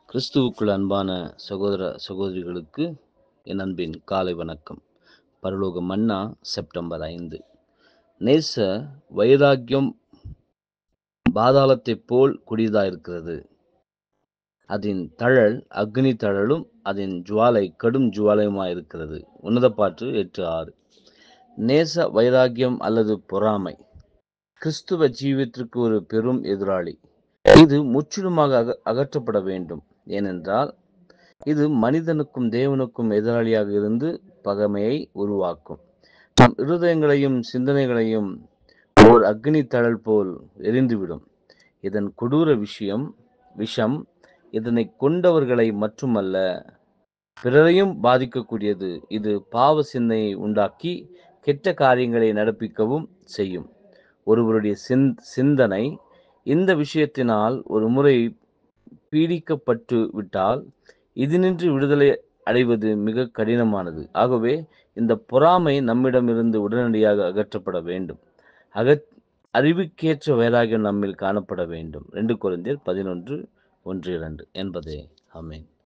கிறிஸ்துவுக்குள் அன்பான சகோதர சகோதரிகளுக்கு என் அன்பின் காலை வணக்கம் பரலோக மன்னா செப்டம்பர் ஐந்து நேச வைராக்கியம் பாதாளத்தைப் போல் குடிதாயிருக்கிறது அதன் தழல் அக்னி தழலும் அதன் ஜுவாலை கடும் ஜுவாலையுமாயிருக்கிறது உன்னத பாட்டு எட்டு ஆறு நேச வைராக்கியம் அல்லது பொறாமை கிறிஸ்துவ ஜீவியத்திற்கு ஒரு பெரும் எதிராளி இது முற்றிலுமாக அக அகற்றப்பட வேண்டும் ஏனென்றால் இது மனிதனுக்கும் தேவனுக்கும் எதிராளியாக இருந்து பகைமையை உருவாக்கும் நம் இருதயங்களையும் சிந்தனைகளையும் ஓர் அக்னி தழல் போல் எரிந்துவிடும் இதன் கொடூர விஷயம் விஷம் இதனை கொண்டவர்களை மட்டுமல்ல பிறரையும் பாதிக்கக்கூடியது இது பாவ சிந்தனையை உண்டாக்கி கெட்ட காரியங்களை நடப்பிக்கவும் செய்யும் ஒருவருடைய சிந் சிந்தனை இந்த விஷயத்தினால் ஒரு முறை பீடிக்கப்பட்டு விட்டால் இதனின்று விடுதலை அடைவது மிக கடினமானது ஆகவே இந்த பொறாமை நம்மிடமிருந்து உடனடியாக அகற்றப்பட வேண்டும் அகற் அறிவுக்கேற்ற வைராகியம் நம்மில் காணப்பட வேண்டும் ரெண்டு குழந்தையர் பதினொன்று ஒன்று இரண்டு என்பதே ஆமேன்